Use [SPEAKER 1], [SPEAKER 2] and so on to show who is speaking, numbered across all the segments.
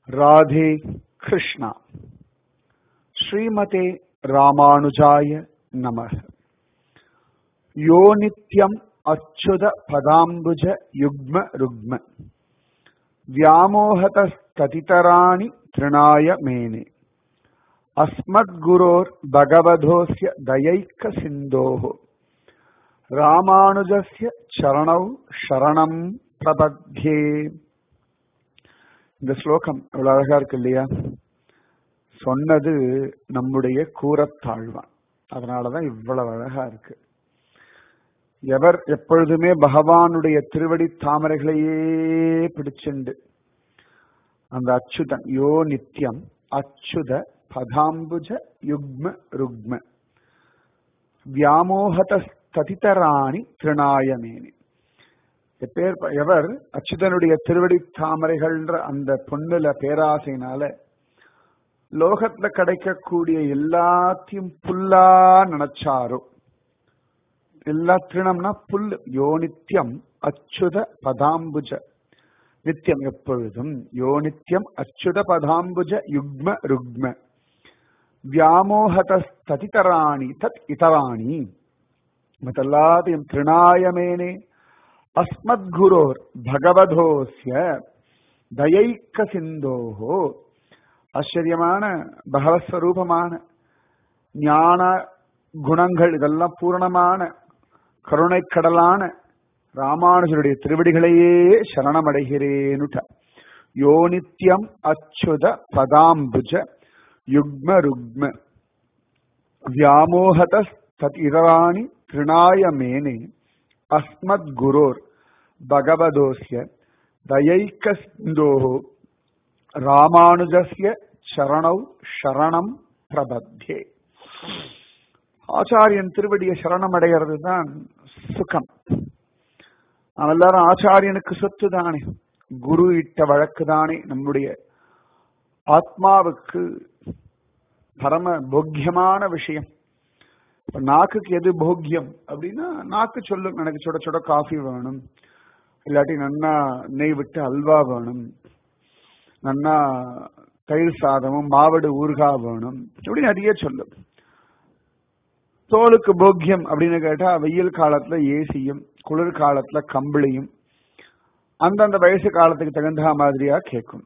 [SPEAKER 1] राधे कृष्णा श्रीमते रामानुजाय नमः यो नित्यम् अच्युत पदाम्बुज युग्म रुग्म व्यामोहतस्ततितराणि तृणाय मेने अस्मद्गुरोर्भगवधोऽस्य दयैकसिन्धोः ராமானுஜஸ்ய சரணௌ சரணம் பிரபத்யே இந்த ஸ்லோகம் இவ்வளவு அழகா இருக்கு இல்லையா சொன்னது நம்முடைய கூறத்தாழ்வான் அதனாலதான் இவ்வளவு அழகா இருக்கு எவர் எப்பொழுதுமே பகவானுடைய திருவடி தாமரைகளையே பிடிச்சுண்டு அந்த அச்சுதன் யோ நித்தியம் அச்சுத பதாம்புஜ யுக்ம ருக்ம வியாமோகத ததிதராணி திருநாயமேனி எப்பேர் எவர் அச்சுதனுடைய திருவடி தாமரைகள்ன்ற அந்த பொண்ணுல பேராசைனால லோகத்துல கிடைக்கக்கூடிய எல்லாத்தையும் புல்லா நினைச்சாரோ எல்லா திருணம்னா புல் யோனித்யம் அச்சுத பதாம்புஜ நித்தியம் எப்பொழுதும் யோனித்யம் அச்சுத பதாம்புஜ யுக்ம ருக்ம வியாமோகத ததிதராணி தத் இதராணி மத்தெல்லாத்தையும் திருநாயமேனே அஸ்மத்குரோர் பகவதோஸ்ய தயைக்க சிந்தோஹோ ஆச்சரியமான பகவஸ்வரூபமான ஞான குணங்கள் இதெல்லாம் பூரணமான கருணை கடலான ராமானுஜருடைய திருவடிகளையே சரணமடைகிறேனுட்ட யோனித்யம் அச்சுத பதாம்புஜ யுக்ம ருக்ம வியாமோகத ததிராணி திருநாய மேனே அஸ்மத் குரோர் பகவதோஸ்ய தயைக்க சிந்தோஹோ ராமானுஜஸ்ய சரணௌ சரணம் பிரபத்யே ஆச்சாரியன் திருவடியை சரணமடைகிறது தான் சுகம் நாம் எல்லாரும் ஆச்சாரியனுக்கு சொத்து தானே குரு இட்ட வழக்கு தானே நம்முடைய ஆத்மாவுக்கு பரம போக்கியமான விஷயம் இப்ப நாக்குக்கு எது போக்கியம் அப்படின்னா நாக்கு சொல்லும் எனக்கு சுட சுட காஃபி வேணும் இல்லாட்டி நன்னா நெய் விட்டு அல்வா வேணும் நன்னா தயிர் சாதமும் மாவடு ஊறுகா வேணும் இப்படி நிறைய சொல்லும் தோலுக்கு போக்கியம் அப்படின்னு கேட்டா வெயில் காலத்துல ஏசியும் குளிர் காலத்துல கம்பளியும் அந்தந்த வயசு காலத்துக்கு தகுந்த மாதிரியா கேட்கும்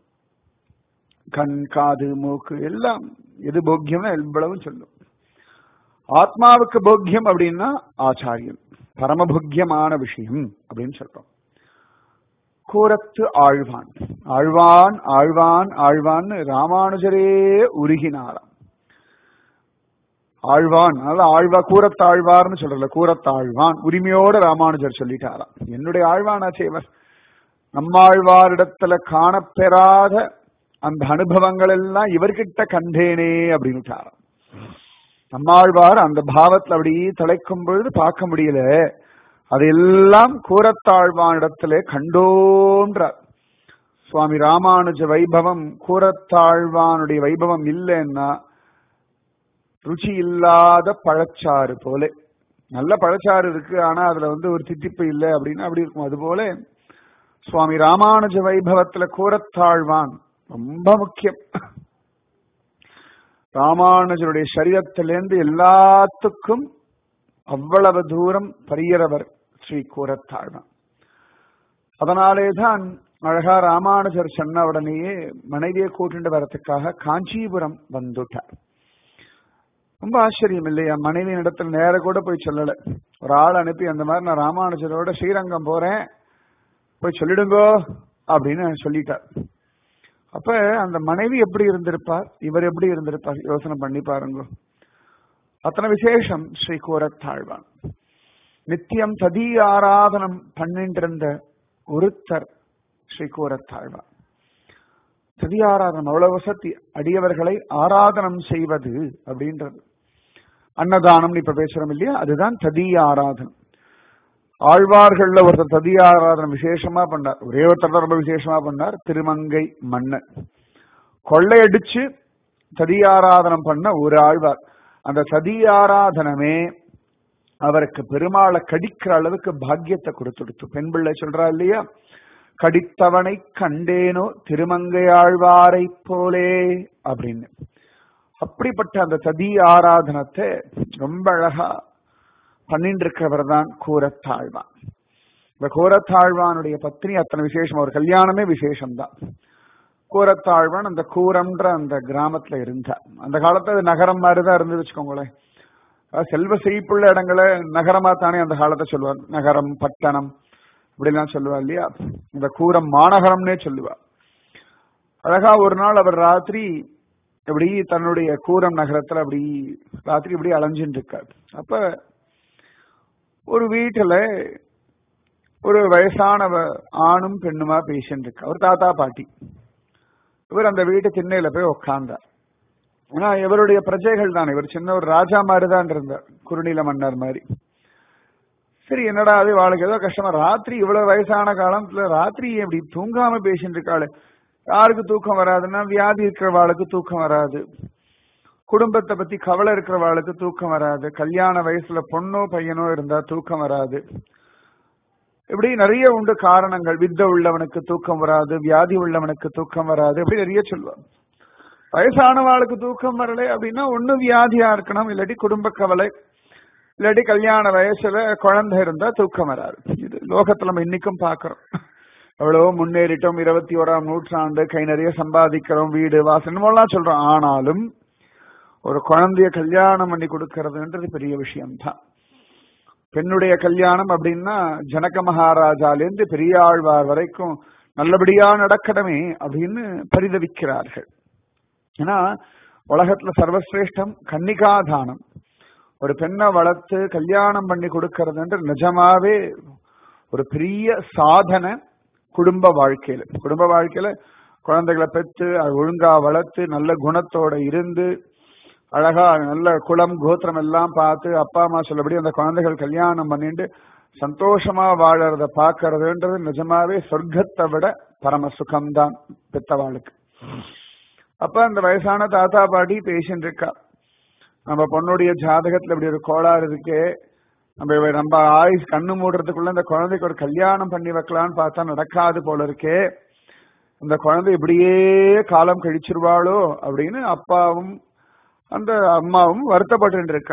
[SPEAKER 1] கண் காது மூக்கு எல்லாம் எது போக்கியம்னா எவ்வளவும் சொல்லும் ஆத்மாவுக்கு போக்கியம் அப்படின்னா ஆச்சாரியம் பரமபோக்கியமான விஷயம் அப்படின்னு சொல்றோம் கூரத்து ஆழ்வான் ஆழ்வான் ஆழ்வான் ஆழ்வான்னு ராமானுஜரே உருகினாராம் ஆழ்வான் அதனால ஆழ்வா கூரத்தாழ்வார்னு சொல்றல கூரத்தாழ்வான் உரிமையோட ராமானுஜர் சொல்லிட்டாராம் என்னுடைய ஆழ்வானாச்சே இவர் நம்மாழ்வாரிடத்துல காணப்பெறாத அந்த அனுபவங்கள் எல்லாம் இவர்கிட்ட கண்டேனே அப்படின்னுட்டாராம் நம்மாழ்வார் அந்த பாவத்துல அப்படியே தலைக்கும் பொழுது பார்க்க முடியல அதையெல்லாம் கூரத்தாழ்வானிடத்துல கண்டோன்றார் சுவாமி ராமானுஜ வைபவம் கூரத்தாழ்வானுடைய வைபவம் இல்லைன்னா ருச்சி இல்லாத பழச்சாறு போல நல்ல பழச்சாறு இருக்கு ஆனா அதுல வந்து ஒரு தித்திப்பு இல்லை அப்படின்னா அப்படி இருக்கும் அது போல சுவாமி ராமானுஜ வைபவத்துல கூரத்தாழ்வான் ரொம்ப முக்கியம் ராமானுஜருடைய சரீரத்திலிருந்து எல்லாத்துக்கும் அவ்வளவு தூரம் பரியறவர் ஸ்ரீ கூரத்தாழ்வான் அதனாலேதான் அழகா ராமானுஜர் சொன்ன உடனேயே மனைவியை கூட்டிட்டு வரத்துக்காக காஞ்சிபுரம் வந்துட்டார் ரொம்ப ஆச்சரியம் இல்லையா மனைவி இடத்துல நேர கூட போய் சொல்லல ஒரு ஆள் அனுப்பி அந்த மாதிரி நான் ராமானுஜரோட ஸ்ரீரங்கம் போறேன் போய் சொல்லிடுங்கோ அப்படின்னு சொல்லிட்டார் அப்ப அந்த மனைவி எப்படி இருந்திருப்பார் இவர் எப்படி இருந்திருப்பார் யோசனை பண்ணி பாருங்க அத்தனை விசேஷம் ஸ்ரீ கூரத்தாழ்வான் நித்தியம் ததி ஆராதனம் பண்ணிட்டு இருந்த ஒருத்தர் ஸ்ரீ கூரத்தாழ்வான் சதி ஆராதனம் அவ்வளவு வசதி அடியவர்களை ஆராதனம் செய்வது அப்படின்றது அன்னதானம்னு இப்ப பேசுறோம் இல்லையா அதுதான் ததி ஆராதனம் ஆழ்வார்கள்ல ஒருத்தர் ததி ஆராதனம் விசேஷமா பண்ணார் ஒரே ஒருத்தர் ரொம்ப விசேஷமா பண்ணார் திருமங்கை மன்னன் கொள்ளையடிச்சு ததி ஆராதனம் பண்ண ஒரு ஆழ்வார் அந்த சதி ஆராதனமே அவருக்கு பெருமாளை கடிக்கிற அளவுக்கு பாக்கியத்தை கொடுத்துடுத்து பெண் பிள்ளை சொல்றா இல்லையா கடித்தவனை கண்டேனோ திருமங்கையாழ்வாரை போலே அப்படின்னு அப்படிப்பட்ட அந்த ததி ஆராதனத்தை ரொம்ப அழகா பண்ணிட்டு இருக்கிறவர் தான் கூரத்தாழ்வான் இந்த கூரத்தாழ்வானுடைய பத்னி அத்தனை விசேஷம் ஒரு கல்யாணமே விசேஷம்தான் கூரத்தாழ்வான் அந்த கூரம்ன்ற அந்த கிராமத்துல இருந்தார் அந்த காலத்துல அது நகரம் மாதிரி தான் இருந்து வச்சுக்கோங்களேன் அதாவது செல்வ செழிப்புள்ள இடங்களை நகரமா தானே அந்த காலத்தை சொல்லுவார் நகரம் பட்டணம் இப்படிலாம் சொல்லுவா இல்லையா இந்த கூரம் மாநகரம்னே சொல்லுவா அழகா ஒரு நாள் அவர் ராத்திரி இப்படி தன்னுடைய கூரம் நகரத்துல அப்படி ராத்திரி இப்படி அலைஞ்சுட்டு இருக்கார் அப்ப ஒரு வீட்டுல ஒரு வயசானவ ஆணும் பெண்ணுமா பேசிட்டு இருக்கா ஒரு தாத்தா பாட்டி இவர் அந்த வீட்டு திண்ணையில போய் உட்கார்ந்தார் ஏன்னா இவருடைய பிரஜைகள் தான் இவர் சின்ன ஒரு ராஜா மாதிரி தான் இருந்தார் குறுநில மன்னர் மாதிரி சரி என்னடா அது வாளுக்கு ஏதோ கஷ்டமா ராத்திரி இவ்வளவு வயசான காலத்துல ராத்திரி இப்படி தூங்காம பேசிட்டு இருக்காளு யாருக்கு தூக்கம் வராதுன்னா வியாதி இருக்கிறவாளுக்கு தூக்கம் வராது குடும்பத்தை பத்தி கவலை இருக்கிறவாளுக்கு தூக்கம் வராது கல்யாண வயசுல பொண்ணோ பையனோ இருந்தா தூக்கம் வராது இப்படி நிறைய உண்டு காரணங்கள் வித்த உள்ளவனுக்கு தூக்கம் வராது வியாதி உள்ளவனுக்கு தூக்கம் வராது இப்படி நிறைய சொல்லுவாங்க வயசானவாளுக்கு தூக்கம் வரலை அப்படின்னா ஒண்ணு வியாதியா இருக்கணும் இல்லாட்டி குடும்ப கவலை இல்லாட்டி கல்யாண வயசுல குழந்தை இருந்தா தூக்கம் வராது இது லோகத்துல நம்ம இன்னைக்கும் பாக்குறோம் எவ்வளவோ முன்னேறிட்டோம் இருபத்தி ஓராம் நூற்றாண்டு கை நிறைய சம்பாதிக்கிறோம் வீடு வாசல் எல்லாம் சொல்றோம் ஆனாலும் ஒரு குழந்தைய கல்யாணம் பண்ணி கொடுக்கறதுன்றது பெரிய விஷயம்தான் பெண்ணுடைய கல்யாணம் அப்படின்னா ஜனக மகாராஜாலேருந்து பெரிய ஆழ்வார் வரைக்கும் நல்லபடியா நடக்கணுமே அப்படின்னு பரிதவிக்கிறார்கள் ஏன்னா உலகத்துல சர்வசிரேஷ்டம் கன்னிகாதானம் ஒரு பெண்ணை வளர்த்து கல்யாணம் பண்ணி கொடுக்கறதுன்ற நிஜமாவே ஒரு பெரிய சாதனை குடும்ப வாழ்க்கையில குடும்ப வாழ்க்கையில குழந்தைகளை பெற்று அது ஒழுங்கா வளர்த்து நல்ல குணத்தோட இருந்து அழகா நல்ல குலம் கோத்திரம் எல்லாம் பார்த்து அப்பா அம்மா சொல்லபடி அந்த குழந்தைகள் கல்யாணம் பண்ணிட்டு சந்தோஷமா வாழறத பாக்குறதுன்றது நிஜமாவே சொர்க்கத்தை விட பரம சுகம்தான் பெத்தவாளுக்கு அப்ப அந்த வயசான தாத்தா பாட்டி பேசிட்டு இருக்கா நம்ம பொண்ணுடைய ஜாதகத்துல இப்படி ஒரு கோளாறு இருக்கே நம்ம நம்ம ஆயுஸ் கண்ணு மூடுறதுக்குள்ள இந்த குழந்தைக்கு ஒரு கல்யாணம் பண்ணி வைக்கலாம்னு பார்த்தா நடக்காது போல இருக்கே இந்த குழந்தை இப்படியே காலம் கழிச்சிருவாளோ அப்படின்னு அப்பாவும் அந்த அம்மாவும் வருத்தப்பட்டு இருக்கா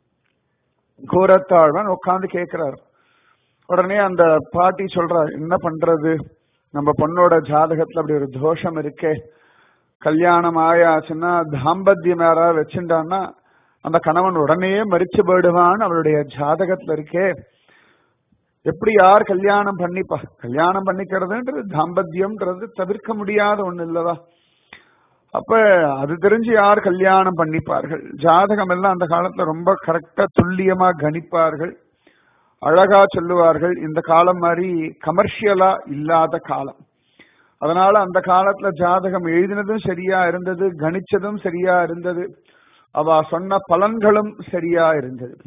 [SPEAKER 1] கூரத்தாழ்வன் உட்காந்து கேட்கிறார் உடனே அந்த பாட்டி சொல்றார் என்ன பண்றது நம்ம பொண்ணோட ஜாதகத்துல அப்படி ஒரு தோஷம் இருக்கே கல்யாணம் ஆயாச்சுன்னா தாம்பத்தியம் யாராவது வச்சுட்டான்னா அந்த கணவன் உடனே மறிச்சு போயிடுவான்னு அவளுடைய ஜாதகத்துல இருக்கே எப்படி யார் கல்யாணம் பண்ணிப்பா கல்யாணம் பண்ணிக்கிறதுன்றது தாம்பத்தியம்ன்றது தவிர்க்க முடியாத ஒண்ணு இல்லவா அப்ப அது தெரிஞ்சு யார் கல்யாணம் பண்ணிப்பார்கள் ஜாதகம் எல்லாம் அந்த காலத்துல ரொம்ப கரெக்டா துல்லியமா கணிப்பார்கள் அழகா சொல்லுவார்கள் இந்த காலம் மாதிரி கமர்ஷியலா இல்லாத காலம் அதனால அந்த காலத்துல ஜாதகம் எழுதினதும் சரியா இருந்தது கணிச்சதும் சரியா இருந்தது அவ சொன்ன பலன்களும் சரியா இருந்தது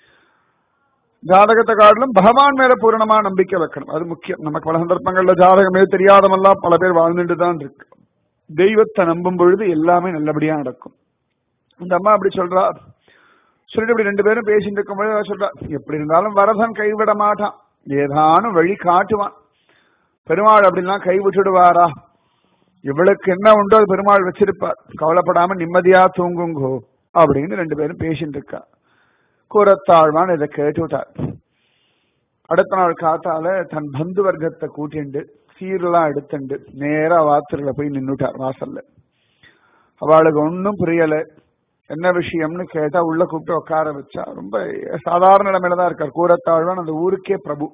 [SPEAKER 1] ஜாதகத்தை காட்டிலும் பகவான் மேல பூரணமா நம்பிக்கை வைக்கணும் அது முக்கியம் நமக்கு பல சந்தர்ப்பங்கள்ல ஜாதகமே தெரியாதமெல்லாம் பல பேர் வாழ்ந்துட்டு தான் இருக்கு தெய்வத்தை நம்பும் பொழுது எல்லாமே நல்லபடியா நடக்கும் இந்த அம்மா அப்படி சொல்றா சொல்லிட்டு இப்படி ரெண்டு பேரும் பேசிட்டு இருக்கும்போது சொல்றா எப்படி இருந்தாலும் வரதன் கைவிட மாட்டான் ஏதானும் வழி காட்டுவான் பெருமாள் அப்படிலாம் கை விட்டுடுவாரா இவளுக்கு என்ன உண்டோ அது பெருமாள் வச்சிருப்பார் கவலைப்படாம நிம்மதியா தூங்குங்கோ அப்படின்னு ரெண்டு பேரும் பேசிட்டு இருக்கா கூறத்தாழ்வான் இதை கேட்டுவிட்டார் அடுத்த நாள் காத்தால தன் பந்து வர்க்கத்தை கூட்டிண்டு சீரெல்லாம் எடுத்துண்டு நேரா வாத்திரில போய் நின்னுட்டார் வாசல்ல அவளுக்கு ஒன்னும் புரியல என்ன விஷயம்னு கேட்டா உள்ள கூப்பிட்டு உட்கார வச்சா ரொம்ப சாதாரண நிலைமையில தான் இருக்கார் கூறத்தாழ்வான் அந்த ஊருக்கே பிரபு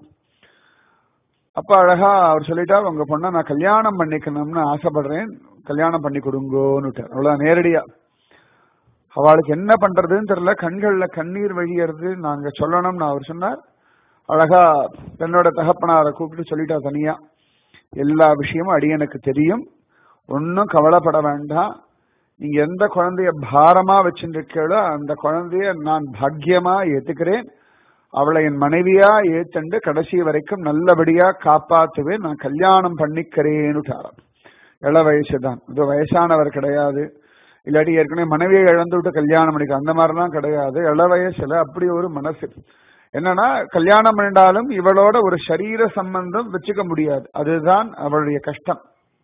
[SPEAKER 1] அப்ப அழகா அவர் சொல்லிட்டா உங்க பொண்ணை நான் கல்யாணம் பண்ணிக்கணும்னு ஆசைப்படுறேன் கல்யாணம் பண்ணி கொடுங்கோன்னு அவ்வளவு நேரடியா அவளுக்கு என்ன பண்றதுன்னு தெரியல கண்கள்ல கண்ணீர் வழியறது நாங்க சொல்லணும்னு அவர் சொன்னார் அழகா தன்னோட தகப்பனாரை கூப்பிட்டு சொல்லிட்டா தனியா எல்லா விஷயமும் அடியனுக்கு தெரியும் ஒன்னும் கவலைப்பட வேண்டாம் நீங்க எந்த குழந்தைய பாரமா வச்சுருக்கீங்களோ அந்த குழந்தைய நான் பாக்கியமா ஏத்துக்கிறேன் அவளை என் மனைவியா ஏத்துண்டு கடைசி வரைக்கும் நல்லபடியா காப்பாத்துவேன் நான் கல்யாணம் பண்ணிக்கிறேன்னுட்டாராம் இள வயசுதான் இது வயசானவர் கிடையாது இல்லாட்டி ஏற்கனவே மனைவியை இழந்து விட்டு கல்யாணம் பண்ணிக்க அந்த மாதிரிலாம் கிடையாது இள வயசுல அப்படி ஒரு மனசு என்னன்னா கல்யாணம் பண்ணிட்டாலும் இவளோட ஒரு சரீர சம்பந்தம் வச்சுக்க முடியாது அதுதான் அவளுடைய கஷ்டம்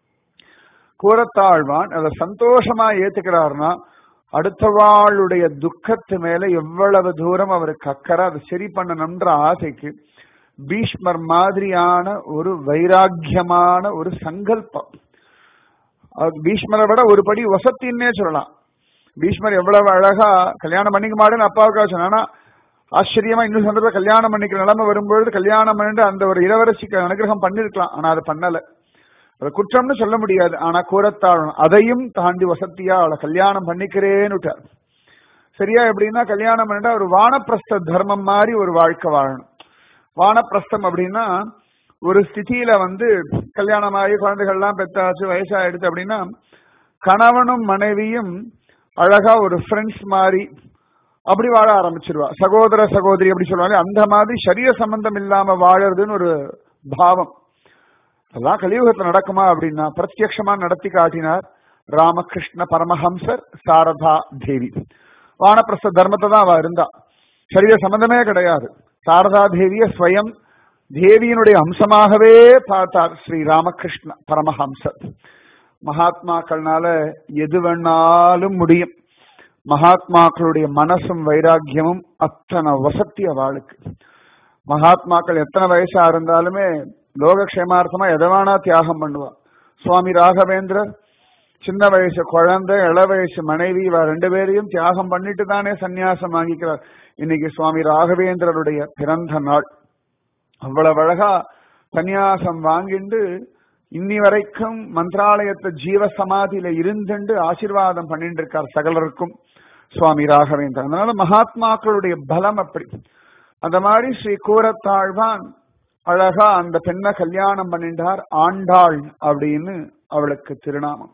[SPEAKER 1] கூறத்தாழ்வான் அதை சந்தோஷமா ஏத்துக்கிறாருன்னா அடுத்தவாளுடைய துக்கத்து மேல எவ்வளவு தூரம் அவருக்கு அக்கறை அதை சரி பண்ணணும்ன்ற ஆசைக்கு பீஷ்மர் மாதிரியான ஒரு வைராக்கியமான ஒரு சங்கல்பம் அவர் பீஷ்மரை விட ஒரு படி வசத்தின்னே சொல்லலாம் பீஷ்மர் எவ்வளவு அழகா கல்யாணம் பண்ணிக்க மாட்டேன்னு அப்பாவுக்காக சொன்னா ஆச்சரியமா இன்னும் சந்தர்ப்பம் கல்யாணம் பண்ணிக்கிற நிலைமை வரும்பொழுது கல்யாணம் பண்ணிட்டு அந்த ஒரு இளவரசிக்கு அனுகிரகம் பண்ணிருக்கலாம் ஆனா அதை பண்ணல அது குற்றம்னு சொல்ல முடியாது ஆனா கூறத்தாழணும் அதையும் தாண்டி வசதியா அவளை கல்யாணம் பண்ணிக்கிறேன்னு சரியா எப்படின்னா கல்யாணம் பண்ணிட்டா ஒரு வானப்பிரஸ்த தர்மம் மாதிரி ஒரு வாழ்க்கை வாழணும் வானப்பிரஸ்தம் அப்படின்னா ஒரு ஸ்திதியில வந்து கல்யாணமாகி குழந்தைகள்லாம் பெத்தாச்சு வயசாயிடுச்சு அப்படின்னா கணவனும் மனைவியும் அழகா ஒரு ஃப்ரெண்ட்ஸ் மாதிரி அப்படி வாழ ஆரம்பிச்சிருவா சகோதர சகோதரி அப்படி சொல்லுவாங்க அந்த மாதிரி சரீர சம்பந்தம் இல்லாம வாழறதுன்னு ஒரு பாவம் அதெல்லாம் கலியுகத்துல நடக்குமா அப்படின்னா பிரத்யட்சமா நடத்தி காட்டினார் ராமகிருஷ்ண பரமஹம்சர் சாரதா தேவி வானப்பிரஸ்த தர்மத்தை தான் அவ இருந்தா சரீர சம்பந்தமே கிடையாது சாரதா தேவிய ஸ்வயம் தேவியினுடைய அம்சமாகவே பார்த்தார் ஸ்ரீ ராமகிருஷ்ண பரமஹம்சர் மகாத்மாக்கள்னால எது வேணாலும் முடியும் மகாத்மாக்களுடைய மனசும் வைராக்கியமும் அத்தனை வசத்தி அவளுக்கு மகாத்மாக்கள் எத்தனை வயசா இருந்தாலுமே லோகக்ஷேமார்த்தமா எதவானா தியாகம் பண்ணுவா சுவாமி ராகவேந்திரர் சின்ன வயசு குழந்தை இள வயசு மனைவி இவ ரெண்டு பேரையும் தியாகம் பண்ணிட்டு தானே சன்னியாசம் வாங்கிக்கிறார் இன்னைக்கு சுவாமி ராகவேந்திரருடைய பிறந்த நாள் அவ்வளவு அழகா சன்னியாசம் வாங்கிண்டு இன்னி வரைக்கும் மந்திராலயத்தை ஜீவ சமாதியில இருந்துண்டு ஆசீர்வாதம் பண்ணிட்டு இருக்கார் சகலருக்கும் சுவாமி ராகவேந்திரன் அதனால மகாத்மாக்களுடைய பலம் அப்படி அந்த மாதிரி ஸ்ரீ கூரத்தாழ்வான் அழகா அந்த பெண்ணை கல்யாணம் பண்ணிட்டார் ஆண்டாள் அப்படின்னு அவளுக்கு திருநாமம்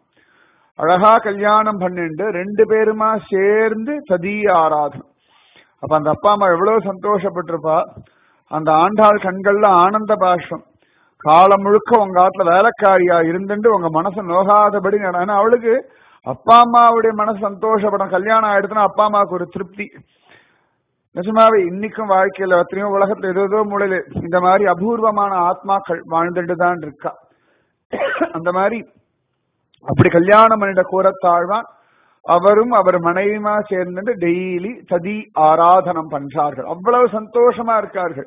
[SPEAKER 1] அழகா கல்யாணம் பண்ணிட்டு ரெண்டு பேருமா சேர்ந்து சதீய ஆராதனம் அப்ப அந்த அப்பா அம்மா எவ்வளவு சந்தோஷப்பட்டிருப்பா அந்த ஆண்டாள் கண்கள்ல ஆனந்த பாஷ்பம் காலம் முழுக்க உங்க ஆத்துல வேலைக்காரியா இருந்துட்டு உங்க மனசு நோகாதபடி நட அவளுக்கு அப்பா அம்மாவுடைய மனசு சந்தோஷப்படும் கல்யாணம் ஆயிடுச்சுன்னா அப்பா அம்மாவுக்கு ஒரு திருப்தி நிஜமாவே இன்னைக்கும் வாழ்க்கையில எத்தனையோ உலகத்துல ஏதோ ஏதோ மூலையில இந்த மாதிரி அபூர்வமான ஆத்மாக்கள் வாழ்ந்துட்டு தான் இருக்கா அந்த மாதிரி அப்படி கல்யாணம் பண்ணிட்ட கூறத்தாழ்வான் அவரும் அவர் மனைவியுமா சேர்ந்துட்டு டெய்லி சதி ஆராதனம் பண்றார்கள் அவ்வளவு சந்தோஷமா இருக்கார்கள்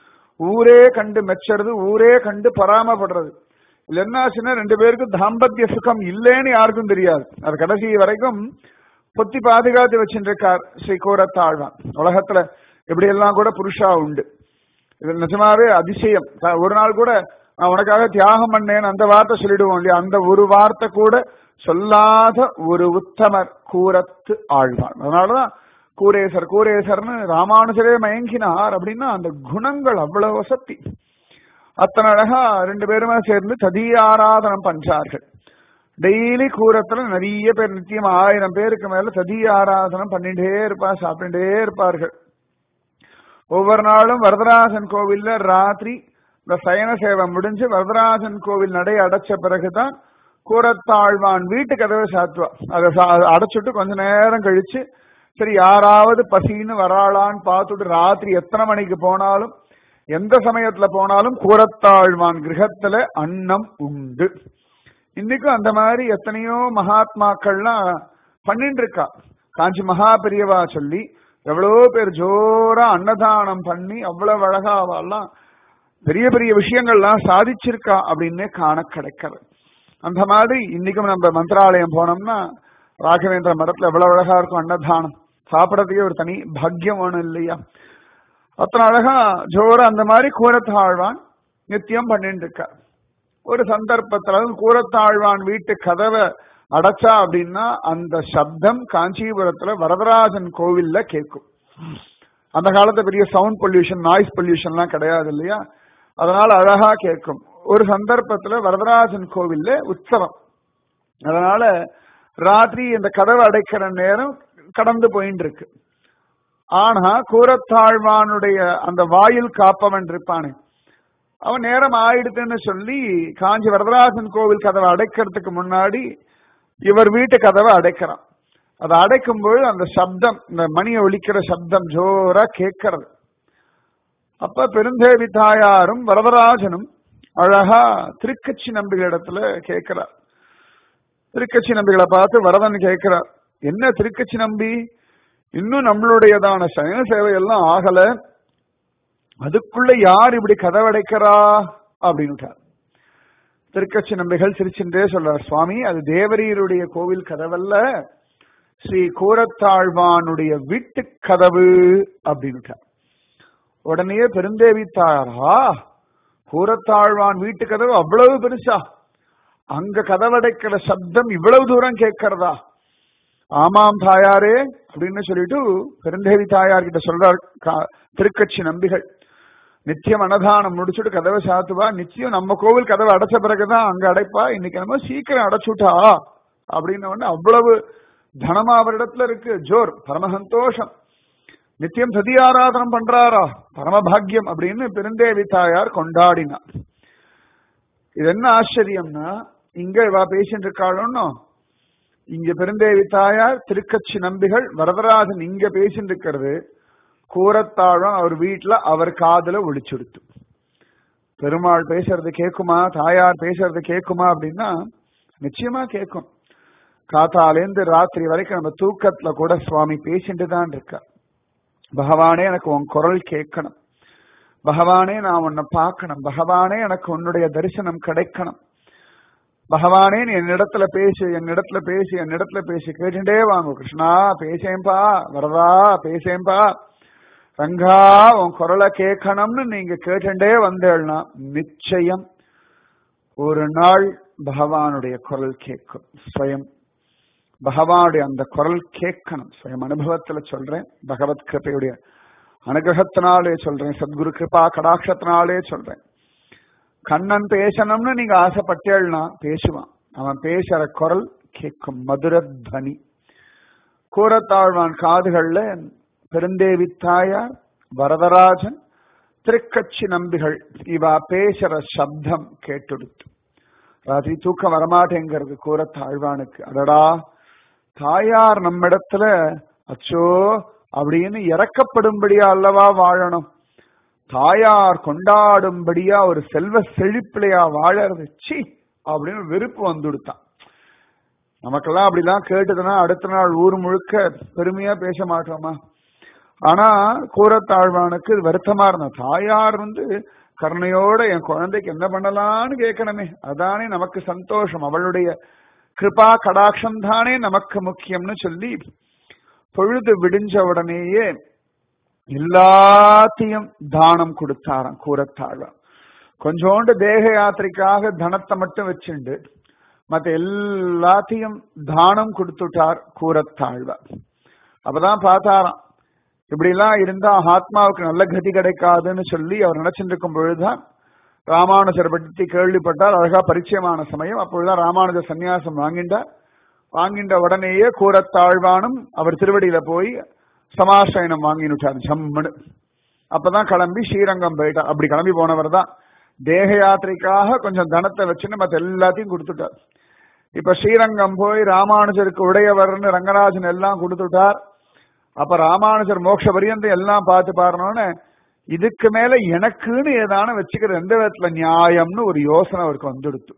[SPEAKER 1] ஊரே கண்டு மெச்சறது ஊரே கண்டு பராமப்படுறது இதுல என்ன ஆச்சுன்னா ரெண்டு பேருக்கும் தாம்பத்திய சுகம் இல்லைன்னு யாருக்கும் தெரியாது அது கடைசி வரைக்கும் பொத்தி பாதுகாத்து வச்சுட்டு இருக்கார் ஸ்ரீ கோரத்தாழ்வான் உலகத்துல இப்படி எல்லாம் கூட புருஷா உண்டு இது நிஜமாவே அதிசயம் ஒரு நாள் கூட நான் உனக்காக தியாகம் பண்ணேன் அந்த வார்த்தை சொல்லிடுவோம் இல்லையா அந்த ஒரு வார்த்தை கூட சொல்லாத ஒரு உத்தமர் கூரத்து ஆழ்வான் அதனாலதான் கூரேசர் கூரேசர்னு ராமானுஜரே மயங்கினார் அப்படின்னா அந்த குணங்கள் அவ்வளவு வசதி அத்தனை அழகா ரெண்டு பேருமே சேர்ந்து சதிய ஆராதனம் பண்றார்கள் டெய்லி கூரத்துல நிறைய பேர் நித்தியம் ஆயிரம் பேருக்கு மேல சதிய ஆராதனம் பண்ணிட்டே இருப்பா சாப்பிட்டுட்டே இருப்பார்கள் ஒவ்வொரு நாளும் வரதராஜன் கோவில்ல ராத்திரி இந்த சயன சேவை முடிஞ்சு வரதராஜன் கோவில் நடை அடைச்ச பிறகுதான் கூரத்தாழ்வான் வீட்டு கதவை சாத்துவா அதை அடைச்சிட்டு கொஞ்ச நேரம் கழிச்சு சரி யாராவது பசின்னு வராளான்னு பார்த்துட்டு ராத்திரி எத்தனை மணிக்கு போனாலும் எந்த சமயத்துல போனாலும் கூரத்தாழ்வான் கிரகத்துல அன்னம் உண்டு இன்னைக்கும் அந்த மாதிரி எத்தனையோ மகாத்மாக்கள்லாம் பண்ணிட்டு இருக்கா காஞ்சி மகா பெரியவா சொல்லி எவ்வளவோ பேர் ஜோரா அன்னதானம் பண்ணி அவ்வளவு அழகா அவெல்லாம் பெரிய பெரிய விஷயங்கள்லாம் சாதிச்சிருக்கா அப்படின்னு காண கிடைக்கிறது அந்த மாதிரி இன்னைக்கும் நம்ம மந்திராலயம் போனோம்னா ராகவேந்திர மரத்துல எவ்வளவு அழகா இருக்கும் அன்னதானம் சாப்பிடறதுக்கே ஒரு தனி பாக்கியம் வேணும் இல்லையா அத்தனை அழகா ஜோர அந்த மாதிரி கூரத்தாழ்வான் நித்தியம் பண்ணிட்டு இருக்க ஒரு சந்தர்ப்பத்துல கூரத்தாழ்வான் வீட்டு கதவை அடைச்சா அப்படின்னா அந்த சப்தம் காஞ்சிபுரத்துல வரதராஜன் கோவில்ல கேட்கும் அந்த காலத்துல பெரிய சவுண்ட் பொல்யூஷன் நாய்ஸ் பொல்யூஷன்லாம் கிடையாது இல்லையா அதனால அழகா கேட்கும் ஒரு சந்தர்ப்பத்துல வரதராஜன் கோவில்ல உற்சவம் அதனால ராத்திரி இந்த கதவை அடைக்கிற நேரம் கடந்து போயின்னு இருக்கு ஆனா கூரத்தாழ்வானுடைய அந்த வாயில் காப்பவன் இருப்பானே அவன் நேரம் ஆயிடுதுன்னு சொல்லி காஞ்சி வரதராஜன் கோவில் கதவை அடைக்கிறதுக்கு முன்னாடி இவர் வீட்டு கதவை அடைக்கிறான் அதை அடைக்கும்போது அந்த சப்தம் இந்த மணியை ஒலிக்கிற சப்தம் ஜோரா கேட்கறது அப்ப பெருந்தேவி தாயாரும் வரதராஜனும் அழகா திருக்கட்சி நம்பிகளிடத்துல கேட்கிறார் திருக்கட்சி நம்பிகளை பார்த்து வரதன் கேட்கிறார் என்ன திருக்கட்சி நம்பி இன்னும் நம்மளுடையதான சயன சேவை எல்லாம் ஆகல அதுக்குள்ள யார் இப்படி கதவடைக்கிறா அப்படின்னுட்டார் திருக்கட்சி நம்பிகள் சிரிச்சுட்டே சொல்றார் சுவாமி அது தேவரீருடைய கோவில் கதவல்ல ஸ்ரீ கூரத்தாழ்வானுடைய வீட்டு கதவு அப்படின்னுட்டார் உடனே பெருந்தேவி தாயாரா கூரத்தாழ்வான் வீட்டு கதவு அவ்வளவு பெருசா அங்க கதவடைக்கிற சப்தம் இவ்வளவு தூரம் கேட்கிறதா ஆமாம் தாயாரே அப்படின்னு சொல்லிட்டு பெருந்தேவி தாயார் கிட்ட சொல்றார் திருக்கட்சி நம்பிகள் நித்தியம் அன்னதானம் முடிச்சுட்டு கதவை சாத்துவா நிச்சயம் நம்ம கோவில் கதவை அடைச்ச பிறகுதான் அங்க அடைப்பா இன்னைக்கு நம்ம சீக்கிரம் அடைச்சுட்டா அப்படின்னு உடனே அவ்வளவு தனமா அவரிடத்துல இருக்கு ஜோர் பரம சந்தோஷம் நித்தியம் சதி ஆராதனம் பண்றாரா பரமபாகியம் அப்படின்னு பெருந்தேவி தாயார் கொண்டாடினார் இது என்ன ஆச்சரியம்னா இங்க இவா பேசிட்டு இருக்காளோ இங்க பெருந்தேவி தாயார் திருக்கட்சி நம்பிகள் வரதராஜன் இங்க பேசிட்டு இருக்கிறது கூரத்தாழம் அவர் வீட்டுல அவர் காதுல ஒழிச்சுடுத்து பெருமாள் பேசுறது கேக்குமா தாயார் பேசுறது கேக்குமா அப்படின்னா நிச்சயமா கேட்கும் காத்தாலேந்து ராத்திரி வரைக்கும் நம்ம தூக்கத்துல கூட சுவாமி பேசிட்டு தான் இருக்கார் பகவானே எனக்கு உன் குரல் கேட்கணும் பகவானே நான் உன்னை பார்க்கணும் பகவானே எனக்கு உன்னுடைய தரிசனம் கிடைக்கணும் பகவானே நீ என்னிடத்துல பேசு என்னிடத்துல பேசி என்னிடத்துல பேசி கேட்டுட்டே வாங்க கிருஷ்ணா பேசேன்பா வரதா பேசேன்பா ரங்கா உன் குரலை கேட்கணும்னு நீங்க கேட்டுட்டே வந்தேன்னா நிச்சயம் ஒரு நாள் பகவானுடைய குரல் கேட்கும் ஸ்வயம் பகவானுடைய அந்த குரல் கேட்கணும் ஸ்வயம் அனுபவத்துல சொல்றேன் பகவத் கிருப்பையுடைய அனுகிரகத்தினாலே சொல்றேன் சத்குரு கிருபா கடாட்சத்தினாலே சொல்றேன் கண்ணன் பேசணும்னு நீங்க ஆசைப்பட்டேன்னா பேசுவான் அவன் பேசுற குரல் கேட்கும் மதுரத்வனி கூரத்தாழ்வான் காதுகள்ல பெருந்தேவி தாயார் வரதராஜன் திருக்கட்சி நம்பிகள் இவா பேசுற சப்தம் கேட்டுடுத்து ராத்திரி தூக்கம் வரமாட்டேங்கிறது கூரத்தாழ்வானுக்கு அடடா தாயார் நம்மிடத்துல அச்சோ அப்படின்னு இறக்கப்படும்படியா அல்லவா வாழணும் தாயார் கொண்டாடும்படியா ஒரு செல்வ செழிப்பிலையா வாழறது சி அப்படின்னு வெறுப்பு வந்துடுத்தான் நமக்கெல்லாம் அப்படிலாம் கேட்டதுன்னா அடுத்த நாள் ஊர் முழுக்க பெருமையா பேச மாட்டோமா ஆனா கூரத்தாழ்வானுக்கு வருத்தமா இருந்த தாயார் வந்து கருணையோட என் குழந்தைக்கு என்ன பண்ணலாம்னு கேட்கணுமே அதானே நமக்கு சந்தோஷம் அவளுடைய கிருபா கடாட்சம் தானே நமக்கு முக்கியம்னு சொல்லி பொழுது விடிஞ்ச உடனேயே எல்லாத்தையும் தானம் கொடுத்தாராம் கூரத்தாழ்வான் கொஞ்சோண்டு தேக யாத்திரைக்காக தனத்தை மட்டும் வச்சுண்டு மத்த எல்லாத்தையும் தானம் கொடுத்துட்டார் கூரத்தாழ்வார் அப்பதான் பார்த்தாராம் இப்படி எல்லாம் இருந்தா ஆத்மாவுக்கு நல்ல கதி கிடைக்காதுன்னு சொல்லி அவர் நினைச்சிட்டு இருக்கும் பொழுதுதான் ராமானுஜர் பற்றி கேள்விப்பட்டார் அழகா பரிச்சயமான சமயம் அப்பொழுதுதான் ராமானுஜர் சன்னியாசம் வாங்கிண்டார் வாங்கின்ற உடனேயே கூரத்தாழ்வானும் அவர் திருவடியில போய் சமாசயனம் வாங்கினுட்டார் ஜம்முன்னு அப்பதான் கிளம்பி ஸ்ரீரங்கம் போயிட்டார் அப்படி கிளம்பி போனவர் தான் தேக யாத்திரைக்காக கொஞ்சம் தனத்தை வச்சுன்னு மத்த எல்லாத்தையும் கொடுத்துட்டார் இப்ப ஸ்ரீரங்கம் போய் ராமானுஜருக்கு உடையவர்னு ரங்கராஜன் எல்லாம் கொடுத்துட்டார் அப்ப ராமானுஜர் மோட்ச பரியந்தம் எல்லாம் பார்த்து பாருனோன்னு இதுக்கு மேல எனக்குன்னு ஏதான வச்சுக்கிற எந்த விதத்துல நியாயம்னு ஒரு யோசனை அவருக்கு வந்துடுத்து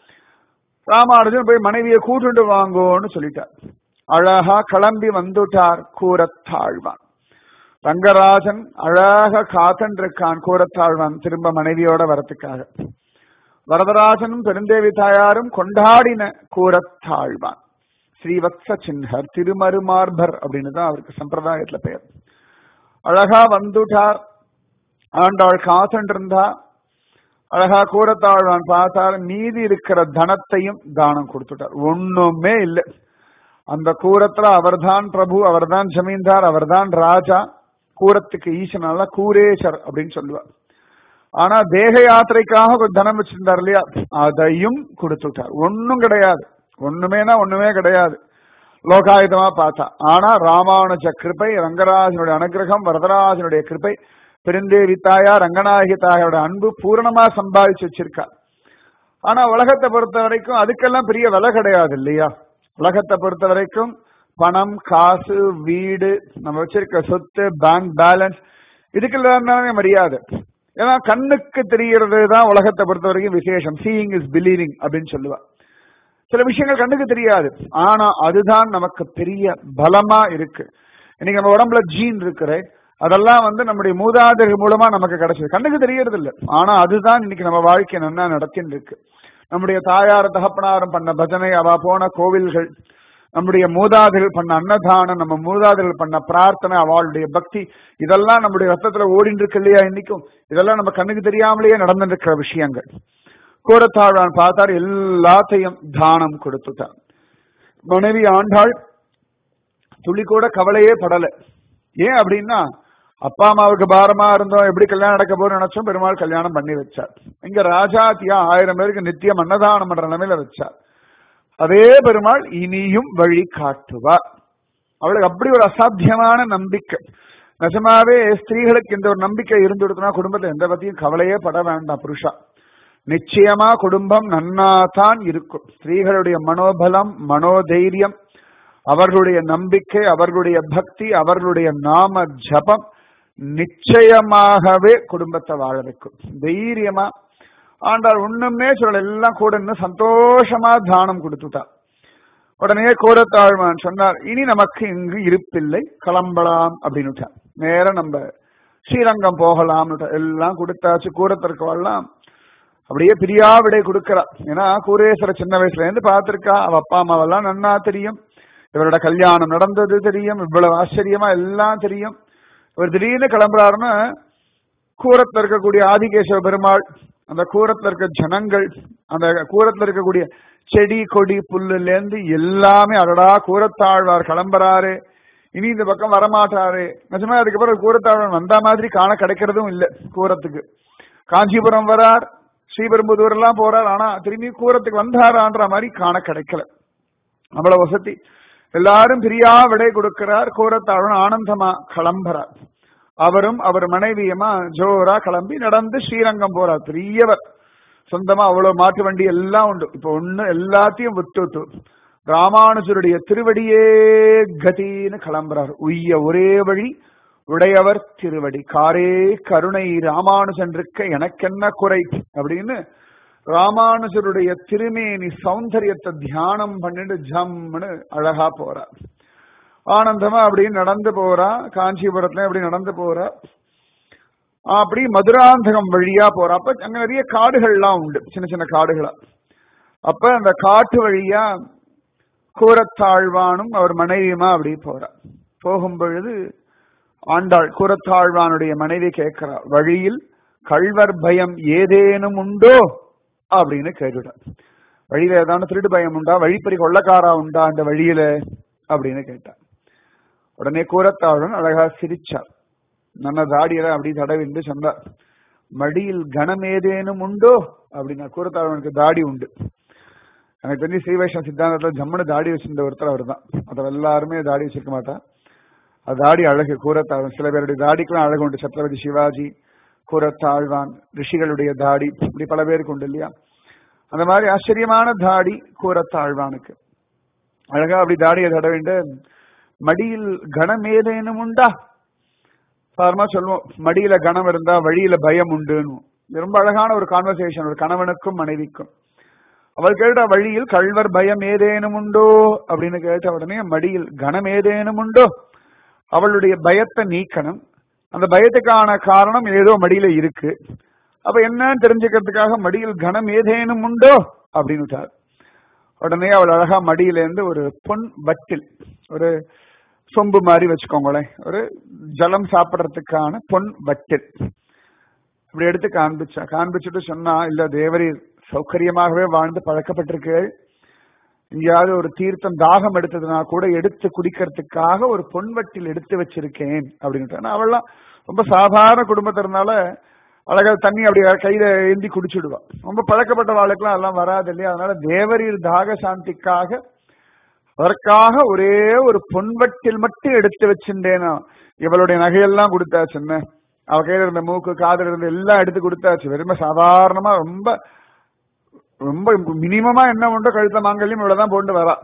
[SPEAKER 1] ராமானுஜன் போய் மனைவியை கூட்டுண்டு வாங்கோன்னு சொல்லிட்டார் அழகா கிளம்பி வந்துட்டார் கூரத்தாழ்வான் ரங்கராஜன் அழகா காத்தன் இருக்கான் கூரத்தாழ்வான் திரும்ப மனைவியோட வரத்துக்காக வரதராஜனும் பெருந்தேவி தாயாரும் கொண்டாடின கூரத்தாழ்வான் ஸ்ரீவத்ச சின்ஹர் திருமருமார்பர் அப்படின்னு தான் அவருக்கு சம்பிரதாயத்துல பெயர் அழகா வந்துட்டார் ஆண்டாள் காத்தன் இருந்தா அழகா கூரத்தாழ்வான் பார்த்தார் மீதி இருக்கிற தனத்தையும் தானம் கொடுத்துட்டார் ஒண்ணுமே இல்லை அந்த கூரத்துல அவர்தான் பிரபு அவர்தான் ஜமீன்தார் அவர்தான் ராஜா கூரத்துக்கு ஈசனால கூரேசர் அப்படின்னு சொல்லுவார் ஆனா தேக யாத்திரைக்காக ஒரு தனம் வச்சிருந்தார் இல்லையா அதையும் கொடுத்துட்டார் ஒன்னும் கிடையாது ஒண்ணுமேனா ஒண்ணுமே கிடையாது லோகாயுதமா பார்த்தா ஆனா ராமானுஜ கிருப்பை ரங்கராஜனுடைய அனுகிரகம் வரதராஜனுடைய கிருப்பை பெருந்தேவி தாயா ரங்கநாயகி தாயோட அன்பு பூரணமா சம்பாதிச்சு வச்சிருக்கா ஆனா உலகத்தை பொறுத்த வரைக்கும் அதுக்கெல்லாம் பெரிய விலை கிடையாது இல்லையா உலகத்தை பொறுத்த வரைக்கும் பணம் காசு வீடு நம்ம வச்சிருக்க சொத்து பேங்க் பேலன்ஸ் இதுக்கு இருந்தாலே மரியாதை ஏன்னா கண்ணுக்கு தெரியறது தான் உலகத்தை பொறுத்த வரைக்கும் விசேஷம் சீயிங் இஸ் பிலீவிங் அப்படின்னு சொல்லுவா சில விஷயங்கள் கண்ணுக்கு தெரியாது ஆனா அதுதான் நமக்கு பெரிய பலமா இருக்கு இன்னைக்கு நம்ம உடம்புல ஜீன் இருக்கிற அதெல்லாம் வந்து நம்முடைய மூதாதையர்கள் மூலமா நமக்கு கிடைச்சது கண்ணுக்கு தெரியறது இல்ல ஆனா அதுதான் இன்னைக்கு நம்ம வாழ்க்கை நன்னா நடத்தின்னு இருக்கு நம்முடைய தாயார் தகப்பனாரும் பண்ண பஜனை அவ போன கோவில்கள் நம்முடைய மூதாதைகள் பண்ண அன்னதானம் நம்ம மூதாதைகள் பண்ண பிரார்த்தனை அவளுடைய பக்தி இதெல்லாம் நம்முடைய ரத்தத்துல ஓடிட்டு இருக்கு இல்லையா இன்னைக்கும் இதெல்லாம் நம்ம கண்ணுக்கு தெரியாமலேயே நடந்துட்டு இருக்கிற விஷயங்கள் கூடத்தாழ்வான் பார்த்தார் எல்லாத்தையும் தானம் கொடுத்துட்டான் மனைவி ஆண்டாள் துளி கூட கவலையே படல ஏன் அப்படின்னா அப்பா அம்மாவுக்கு பாரமா இருந்தோம் எப்படி கல்யாணம் நடக்க போறோம் நினைச்சோம் பெருமாள் கல்யாணம் பண்ணி வச்சார் இங்க ராஜாத்தியா ஆயிரம் பேருக்கு நித்தியம் அன்னதானம் பண்ற நிலைமையில வச்சார் அதே பெருமாள் இனியும் வழி காட்டுவார் அவளுக்கு அப்படி ஒரு அசாத்தியமான நம்பிக்கை நிஜமாவே ஸ்திரீகளுக்கு இந்த ஒரு நம்பிக்கை இருந்து கொடுத்தனா குடும்பத்துல எந்த பத்தியும் கவலையே பட வேண்டாம் புருஷா நிச்சயமா குடும்பம் நன்னாதான் இருக்கும் ஸ்திரீகளுடைய மனோபலம் மனோதைரியம் அவர்களுடைய நம்பிக்கை அவர்களுடைய பக்தி அவர்களுடைய நாம ஜபம் நிச்சயமாகவே குடும்பத்தை வாழ வைக்கும் தைரியமா ஆண்டாள் ஒண்ணுமே சொல்ல எல்லாம் கூட இன்னும் சந்தோஷமா தானம் கொடுத்துட்டா உடனே கோரத்தாழ்வான் சொன்னார் இனி நமக்கு இங்கு இருப்பில்லை கிளம்பலாம் அப்படின்னு நேர நம்ம ஸ்ரீரங்கம் போகலாம்னு எல்லாம் கொடுத்தாச்சு கூரத்திற்கெல்லாம் அப்படியே பிரியா விடை கொடுக்கறா ஏன்னா கூரேஸ்வர சின்ன வயசுல இருந்து பார்த்திருக்கா அவ அப்பா அம்மாவெல்லாம் நன்னா தெரியும் இவரோட கல்யாணம் நடந்தது தெரியும் இவ்வளவு ஆச்சரியமா எல்லாம் தெரியும் இவர் திடீர்னு கிளம்புறாருன்னு கூரத்துல இருக்கக்கூடிய ஆதிகேசவ பெருமாள் அந்த கூரத்துல இருக்க ஜனங்கள் அந்த கூரத்துல இருக்கக்கூடிய செடி கொடி புல்லுல இருந்து எல்லாமே அடடா கூரத்தாழ்வார் கிளம்புறாரு இனி இந்த பக்கம் வரமாட்டாரு நிஜமா அதுக்கப்புறம் கூரத்தாழ்வார் வந்த மாதிரி காண கிடைக்கிறதும் இல்ல கூரத்துக்கு காஞ்சிபுரம் வரார் ஸ்ரீபெரும்புதூர் எல்லாம் போறார் ஆனா திரும்பி கூரத்துக்கு வந்தாரான்ற மாதிரி காண கிடைக்கல அவ்வளவு வசதி எல்லாரும் பிரியா விடை கொடுக்கிறார் கூரத்தாழ்வன் ஆனந்தமா கிளம்புறார் அவரும் அவர் மனைவியமா ஜோரா கிளம்பி நடந்து ஸ்ரீரங்கம் போறார் பெரியவர் சொந்தமா அவ்வளவு மாட்டு வண்டி எல்லாம் உண்டு இப்ப ஒண்ணு எல்லாத்தையும் விட்டுட்டு ராமானுஜருடைய திருவடியே கதின்னு கிளம்புறார் உய்ய ஒரே வழி உடையவர் திருவடி காரே கருணை ராமானுஜன் இருக்க எனக்கென்ன குறை அப்படின்னு ராமானுஜருடைய திருமேனி சௌந்தரியத்தை தியானம் பண்ணிட்டு ஜம்னு அழகா போறா ஆனந்தமா அப்படி நடந்து போறா காஞ்சிபுரத்துல அப்படி நடந்து போறா அப்படி மதுராந்தகம் வழியா போறா அப்ப அங்க நிறைய காடுகள்லாம் உண்டு சின்ன சின்ன காடுகளா அப்ப அந்த காட்டு வழியா கூரத்தாழ்வானும் அவர் மனைவியுமா அப்படி போறா போகும் பொழுது ஆண்டாள் கூரத்தாழ்வானுடைய மனைவி கேட்கிறா வழியில் கள்வர் பயம் ஏதேனும் உண்டோ அப்படின்னு கேட்டுட்டார் வழியில ஏதாவது திருடு பயம் உண்டா வழிப்பறி கொள்ளக்காரா உண்டா அந்த வழியில அப்படின்னு கேட்டார் உடனே கூரத்தாழ்வன் அழகா சிரிச்சார் நல்ல தாடியெல்லாம் அப்படி தடவிண்டு சொன்னார் மடியில் கணம் ஏதேனும் உண்டோ அப்படின்னா கூரத்தாழ்வனுக்கு தாடி உண்டு எனக்கு தெரிஞ்சு ஸ்ரீவைஷ்ணவ சித்தாந்தத்துல ஜம்முன்னு தாடி வச்சிருந்த ஒருத்தர் அவர் தான் அதை எல்லாருமே தாடி வச்சிருக்க மாட்டா அது தாடி அழகு கூரத்தாழ்வன் சில பேருடைய தாடிக்கெல்லாம் அழகு உண்டு சத்ரபதி சிவாஜி கூரத்தாழ்வான் ரிஷிகளுடைய தாடி இப்படி பல பேருக்கு உண்டு இல்லையா அந்த மாதிரி ஆச்சரியமான தாடி கூரத்தாழ்வானுக்கு அழகா அப்படி தாடியை தடவிண்டு மடியில் கணம் ஏதேனும் உண்டா சாதாரணமா சொல்லுவோம் மடியில கணம் இருந்தா வழியில பயம் உண்டுன்னு இது ரொம்ப அழகான ஒரு கான்வர்சேஷன் ஒரு கணவனுக்கும் மனைவிக்கும் அவள் கேட்ட வழியில் கள்வர் பயம் ஏதேனும் உண்டோ அப்படின்னு கேட்ட உடனே மடியில் கணம் ஏதேனும் உண்டோ அவளுடைய பயத்தை நீக்கணும் அந்த பயத்துக்கான காரணம் ஏதோ மடியில இருக்கு அப்ப என்னன்னு தெரிஞ்சுக்கிறதுக்காக மடியில் கனம் ஏதேனும் உண்டோ அப்படின்னு உடனே அவள் அழகா மடியில இருந்து ஒரு பொன் வட்டில் ஒரு சொம்பு மாதிரி வச்சுக்கோங்களேன் ஒரு ஜலம் சாப்பிடறதுக்கான பொன் வட்டில் இப்படி எடுத்து காண்பிச்சா காண்பிச்சுட்டு சொன்னா இல்ல தேவரி சௌகரியமாகவே வாழ்ந்து பழக்கப்பட்டிருக்கு எங்கேயாவது ஒரு தீர்த்தம் தாகம் எடுத்ததுனா கூட எடுத்து குடிக்கிறதுக்காக ஒரு பொன்வட்டில் எடுத்து வச்சிருக்கேன் அப்படின்னு அவள்லாம் ரொம்ப சாதாரண குடும்பத்தினால அழகா தண்ணி அப்படி கையில ஏந்தி குடிச்சிடுவா ரொம்ப பழக்கப்பட்ட வாழ்க்கெல்லாம் எல்லாம் வராது இல்லையா அதனால தேவரீர் தாக சாந்திக்காக அதற்காக ஒரே ஒரு பொன்வட்டில் மட்டும் எடுத்து வச்சிருந்தேனா இவளுடைய நகையெல்லாம் கொடுத்தாச்சு என்ன அவ கையில இருந்த மூக்கு காதல் இருந்த எல்லாம் எடுத்து கொடுத்தாச்சு வெறுமை சாதாரணமா ரொம்ப ரொம்ப மினிமமா என்ன உண்டோ கழுத்த மாங்கல்யம் இவ்வளவுதான் போட்டு வரா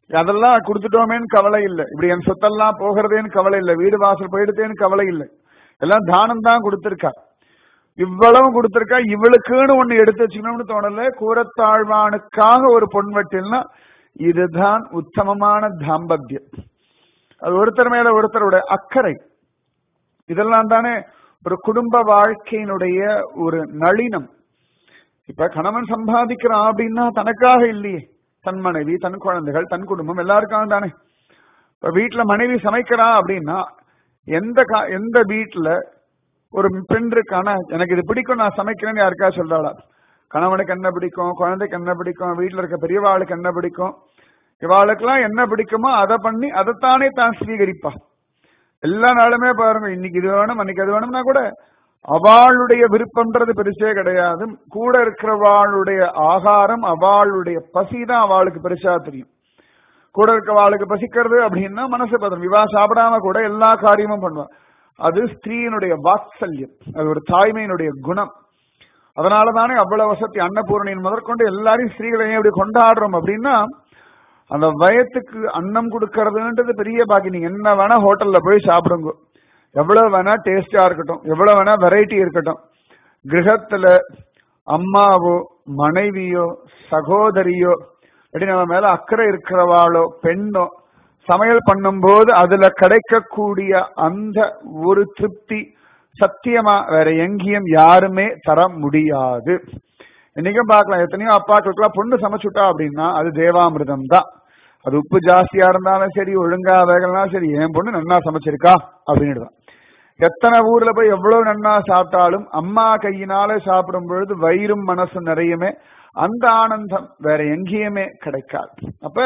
[SPEAKER 1] அதெல்லாம் கொடுத்துட்டோமேன்னு கவலை இல்லை இப்படி என் சொத்தெல்லாம் போகிறதேன்னு கவலை இல்லை வீடு வாசல் போயிடுதேன்னு கவலை இல்லை எல்லாம் தானம் தான் கொடுத்திருக்கா இவ்வளவு கொடுத்திருக்கா இவளுக்குன்னு ஒண்ணு எடுத்து வச்சுக்கணும்னு தோணல கூரத்தாழ்வானுக்காக ஒரு பொன்வட்டில்னா இதுதான் உத்தமமான தாம்பத்தியம் அது ஒருத்தர் மேல ஒருத்தருடைய அக்கறை இதெல்லாம் தானே ஒரு குடும்ப வாழ்க்கையினுடைய ஒரு நளினம் இப்ப கணவன் சம்பாதிக்கிறான் அப்படின்னா தனக்காக இல்லையே தன் மனைவி தன் குழந்தைகள் தன் குடும்பம் எல்லாருக்காக தானே இப்ப வீட்டுல மனைவி சமைக்கிறா அப்படின்னா எந்த கா- எந்த வீட்டுல ஒரு பெண் இருக்கானா எனக்கு இது பிடிக்கும் நான் சமைக்கிறேன்னு யாருக்கா சொல்றாளா கணவனுக்கு என்ன பிடிக்கும் குழந்தைக்கு என்ன பிடிக்கும் வீட்டுல இருக்க பெரியவாளுக்கு என்ன பிடிக்கும் இவாளுக்கெல்லாம் என்ன பிடிக்குமோ அதை பண்ணி அதைத்தானே தான் ஸ்வீகரிப்பா எல்லா நாளுமே பாருங்க இன்னைக்கு இது வேணும் அன்னைக்கு அது வேணும்னா கூட அவளுடைய விருப்பம்ன்றது பெருசே கிடையாது கூட இருக்கிறவாளுடைய ஆகாரம் அவளுடைய பசி தான் அவளுக்கு பெருசா தெரியும் கூட இருக்கவாளுக்கு பசிக்கிறது அப்படின்னா மனசு பதம் இவா சாப்பிடாம கூட எல்லா காரியமும் பண்ணுவா அது ஸ்திரீயினுடைய வாத்சல்யம் அது ஒரு தாய்மையினுடைய குணம் அதனால தானே அவ்வளவு வசதி அன்னபூரணியின் முதற்கொண்டு எல்லாரையும் ஸ்திரீகளையும் எப்படி கொண்டாடுறோம் அப்படின்னா அந்த வயத்துக்கு அன்னம் கொடுக்கறதுன்றது பெரிய பாக்கி நீங்க என்ன வேணா ஹோட்டல்ல போய் சாப்பிடுங்க எவ்வளவு வேணா டேஸ்டா இருக்கட்டும் எவ்வளவு வேணா வெரைட்டி இருக்கட்டும் கிரகத்துல அம்மாவோ மனைவியோ சகோதரியோ அப்படி நம்ம மேல அக்கறை இருக்கிறவாளோ பெண்ணோ சமையல் பண்ணும்போது அதுல கிடைக்கக்கூடிய அந்த ஒரு திருப்தி சத்தியமா வேற எங்கேயும் யாருமே தர முடியாது இன்னைக்கும் பார்க்கலாம் எத்தனையோ அப்பாக்களுக்குலாம் பொண்ணு சமைச்சுட்டா அப்படின்னா அது தேவாமிர்தம் தான் அது உப்பு ஜாஸ்தியா இருந்தாலும் சரி ஒழுங்கா வேகலாம் சரி என் பொண்ணு நன்னா சமைச்சிருக்கா அப்படின்னுடுதான் எத்தனை ஊர்ல போய் எவ்வளவு நன்னா சாப்பிட்டாலும் அம்மா கையினால சாப்பிடும் பொழுது வயிறும் மனசும் நிறையுமே அந்த ஆனந்தம் வேற எங்கேயுமே கிடைக்காது அப்ப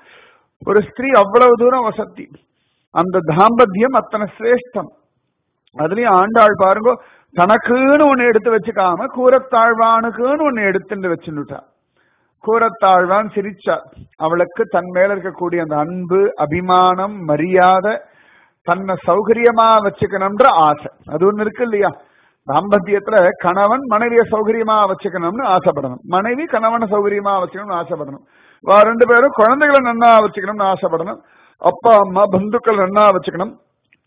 [SPEAKER 1] ஒரு ஸ்திரீ அவ்வளவு தூரம் வசதி அந்த தாம்பத்தியம் அத்தனை சிரேஷ்டம் அதுலயும் ஆண்டாள் பாருங்க தனக்குன்னு ஒண்ணு எடுத்து வச்சுக்காம கூரத்தாழ்வானுக்குன்னு ஒண்ணு எடுத்துட்டு வச்சுட்டா கூரத்தாழ்வான் சிரிச்சார் அவளுக்கு தன் மேல இருக்கக்கூடிய அந்த அன்பு அபிமானம் மரியாதை தன்னை சௌகரியமா வச்சுக்கணும்ன்ற ஆசை அது ஒண்ணு இருக்கு இல்லையா தாம்பத்தியத்துல கணவன் மனைவியை சௌகரியமா வச்சுக்கணும்னு ஆசைப்படணும் மனைவி கணவனை சௌகரியமா வச்சுக்கணும்னு ஆசைப்படணும் வா ரெண்டு பேரும் குழந்தைகளை நன்னா வச்சுக்கணும்னு ஆசைப்படணும் அப்பா அம்மா பந்துக்கள் நன்னா வச்சுக்கணும்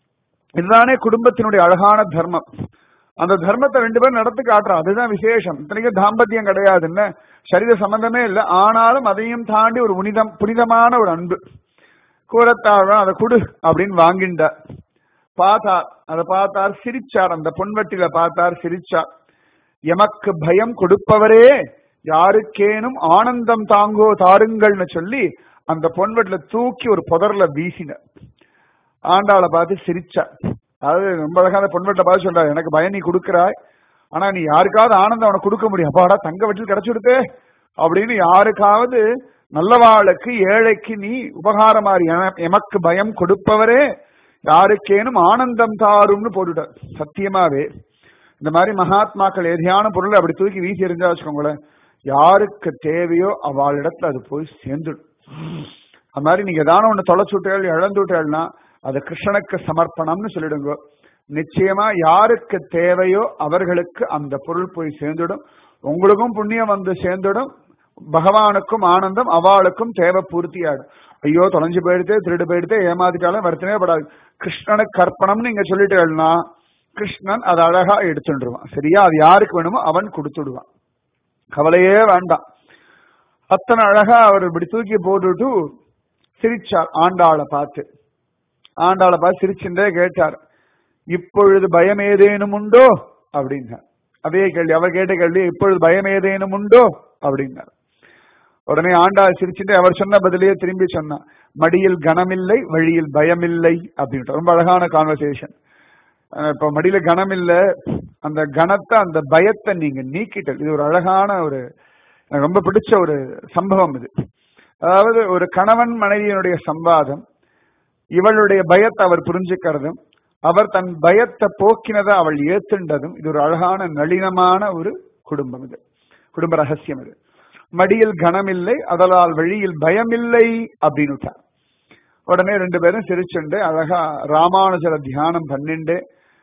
[SPEAKER 1] இதுதானே குடும்பத்தினுடைய அழகான தர்மம் அந்த தர்மத்தை ரெண்டு பேரும் நடத்தி காட்டுறோம் அதுதான் விசேஷம் இத்தனைக்கும் தாம்பத்தியம் கிடையாது என்ன சரீர சம்பந்தமே இல்லை ஆனாலும் அதையும் தாண்டி ஒரு புனிதம் புனிதமான ஒரு அன்பு கூறத்தாழ்வன் அதை குடு அப்படின்னு வாங்கிண்டார் பார்த்தார் அதை பார்த்தார் சிரிச்சார் அந்த பொன்வட்டில பார்த்தார் சிரிச்சார் எமக்கு பயம் கொடுப்பவரே யாருக்கேனும் ஆனந்தம் தாங்கோ தாருங்கள்னு சொல்லி அந்த பொன்வட்டில தூக்கி ஒரு புதர்ல வீசினார் ஆண்டாளை பார்த்து சிரிச்சார் அதாவது ரொம்ப அழகான பொன்வெட்டை பார்த்து சொல்றாரு எனக்கு பயம் நீ கொடுக்கிறாய் ஆனா நீ யாருக்காவது ஆனந்தம் அவனை கொடுக்க முடியும் அப்பாடா தங்க வட்டில் கிடைச்சு கொடுத்தே அப்படின்னு யாருக்காவது நல்லவாளுக்கு ஏழைக்கு நீ உபகாரமாறி என- எமக்கு பயம் கொடுப்பவரே யாருக்கேனும் ஆனந்தம் தாரும்னு போட்டுட்டார் சத்தியமாவே இந்த மாதிரி மகாத்மாக்கள் எதையான பொருளை அப்படி தூக்கி வீசி எறிஞ்சா வச்சுக்கோங்களேன் யாருக்கு தேவையோ அவளிடத்துல அது போய் சேர்ந்துடும் அது மாதிரி நீங்க ஏதான ஒண்ணு தொலைச்சு விட்டேள் இழந்து விட்டேள்னா அது கிருஷ்ணனுக்கு சமர்ப்பணம்னு சொல்லிடுங்க நிச்சயமா யாருக்கு தேவையோ அவர்களுக்கு அந்த பொருள் போய் சேர்ந்துடும் உங்களுக்கும் புண்ணியம் வந்து சேர்ந்துடும் பகவானுக்கும் ஆனந்தம் அவளுக்கும் தேவை பூர்த்தியாடும் ஐயோ தொலைஞ்சு போயிடுத்து திருடு போயிடுத்து ஏமாத்திட்டாலும் வருத்தமே படாது கிருஷ்ணனுக்கு அர்ப்பணம்னு நீங்க சொல்லிட்டேன்னா கிருஷ்ணன் அதை அழகா எடுத்துடுவான் சரியா அது யாருக்கு வேணுமோ அவன் கொடுத்துடுவான் கவலையே வேண்டாம் அத்தனை அழகா அவர் இப்படி தூக்கி போட்டுட்டு சிரிச்சார் ஆண்டாளை பார்த்து ஆண்டாளை பார்த்து சிரிச்சுட்டே கேட்டார் இப்பொழுது பயம் ஏதேனும் உண்டோ அப்படின்னார் அதே கேள்வி அவர் கேட்ட கேள்வி இப்பொழுது பயம் ஏதேனும் உண்டோ அப்படின்னார் உடனே ஆண்டாள் சிரிச்சுட்டு அவர் சொன்ன பதிலையே திரும்பி சொன்னான் மடியில் கனமில்லை வழியில் பயமில்லை அப்படின்ட்டு ரொம்ப அழகான கான்வர்சேஷன் இப்ப மடியில கனம் இல்ல அந்த கனத்தை அந்த பயத்தை நீங்க நீக்கிட்டல் இது ஒரு அழகான ஒரு எனக்கு ரொம்ப பிடிச்ச ஒரு சம்பவம் இது அதாவது ஒரு கணவன் மனைவியினுடைய சம்வாதம் இவளுடைய பயத்தை அவர் புரிஞ்சுக்கிறதும் அவர் தன் பயத்தை போக்கினதை அவள் ஏத்துண்டதும் இது ஒரு அழகான நளினமான ஒரு குடும்பம் இது குடும்ப ரகசியம் இது மடியில் கனமில்லை அதலால் வழியில் பயமில்லை அப்படின்னு உடனே ரெண்டு பேரும் சிரிச்சுண்டு அழகா ராமானுஜர தியானம் பண்ணிண்டு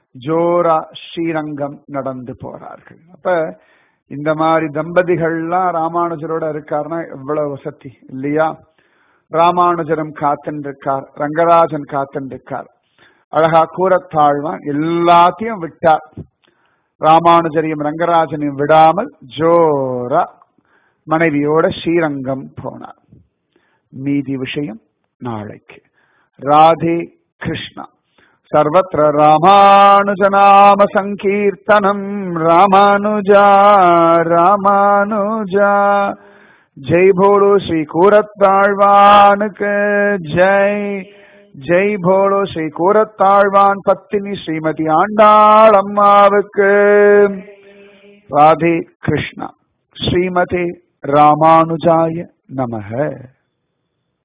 [SPEAKER 1] ஜோரா ஸ்ரீரங்கம் நடந்து போறார்கள் அப்ப இந்த மாதிரி தம்பதிகள்லாம் ராமானுஜரோட இருக்காருன்னா எவ்வளவு வசதி இல்லையா ராமானுஜரம் காத்துன்னு இருக்கார் ரங்கராஜன் காத்துன்னு இருக்கார் அழகா கூறத்தாழ்வான் எல்லாத்தையும் விட்டார் ராமானுஜரையும் ரங்கராஜனையும் விடாமல் ஜோரா மனைவியோட ஸ்ரீரங்கம் போனார் மீதி விஷயம் நாளைக்கு ராதே கிருஷ்ணா सर्वत्र रामानुजनाम सङ्कीर्तनम् रामानुजा रामानुजा जय भोलो श्री கூரத்தாழ்வான் ஜெய் ஜெய் போலோ ஸ்ரீ கூரத்தாழ்வான் பத்தினி ஸ்ரீமதி ஆண்டாள் அம்மாவுக்கு ராதே கிருஷ்ணா ஸ்ரீமதே ராமானுஜாய நமக